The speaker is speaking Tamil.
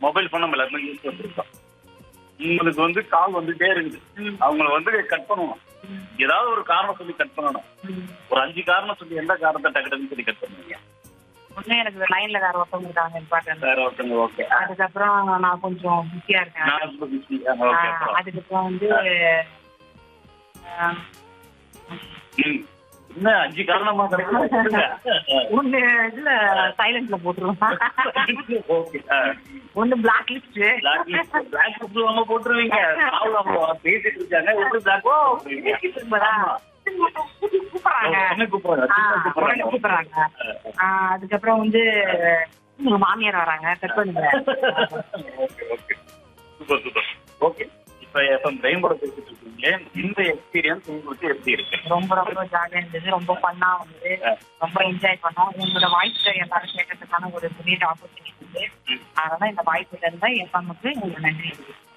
மொபைல் ஃபோன் நம்ம எல்லாருமே யூஸ் பண்ணிருக்கோம் உங்களுக்கு வந்து கால் வந்துட்டே இருக்குது அவங்கள வந்து கட் பண்ணணும் ஏதாவது ஒரு காரணம் சொல்லி கட் பண்ணணும் ஒரு அஞ்சு காரணம் சொல்லி எந்த காரணத்தை டக்கு டக்குன்னு சொல்லி கட் பண்ணுவீங்க ஒண்ணு எனக்கு லைன்ல வேற ஒருத்தவங்க இருக்காங்க இம்பார்ட்டன்ட் வேற ஒருத்தங்க ஓகே அதுக்கப்புறம் நான் கொஞ்சம் பிஸியா இருக்கேன் நான் ரொம்ப பிஸி ஓகே ஆஹ் அப்புறம் அதுக்கப்புறம் வந்து ஆஹ் ம். என்ன அஞ்சு காரணமா கிடைக்குது ஒண்ணு இதுல சைலண்ட்ல போட்டுருவேன் ஓகே ஒண்ணு block list block list block list இல்லாம போட்டுருவீங்க பாவம் அவங்க பேசிட்டு இருக்காங்க எப்படி பிளாக் போட்டுருவீங்க ஆமா. கூப்பிடுறாங்க என்ன கூப்பிடுறாங்க ஆஹ் சின்ன உடனே கூப்பிடுறாங்க ஆஹ் அதுக்கப்புறம் வந்து உங்க மாமியார் வராங்க கட் பண்ணுங்க okay okay super super okay இப்ப எஃப்எம் ரெயின்போட பேசிட்டு இருக்கீங்களே இந்த எக்ஸ்பீரியன்ஸ் உங்களுக்கு எப்படி இருக்கு ரொம்ப ரொம்ப ஜாலியா இருந்தது ரொம்ப ஃபன்னா வந்து ரொம்ப என்ஜாய் பண்ணோம் உங்களோட வாய்ஸ் எல்லாரும் கேட்கறதுக்கான ஒரு பெரிய ஆப்பர்ச்சுனிட்டி இருக்கு அதனால இந்த வாய்ப்புல இருந்தா எஃப்எம்க்கு உங்களுக்கு நன்றி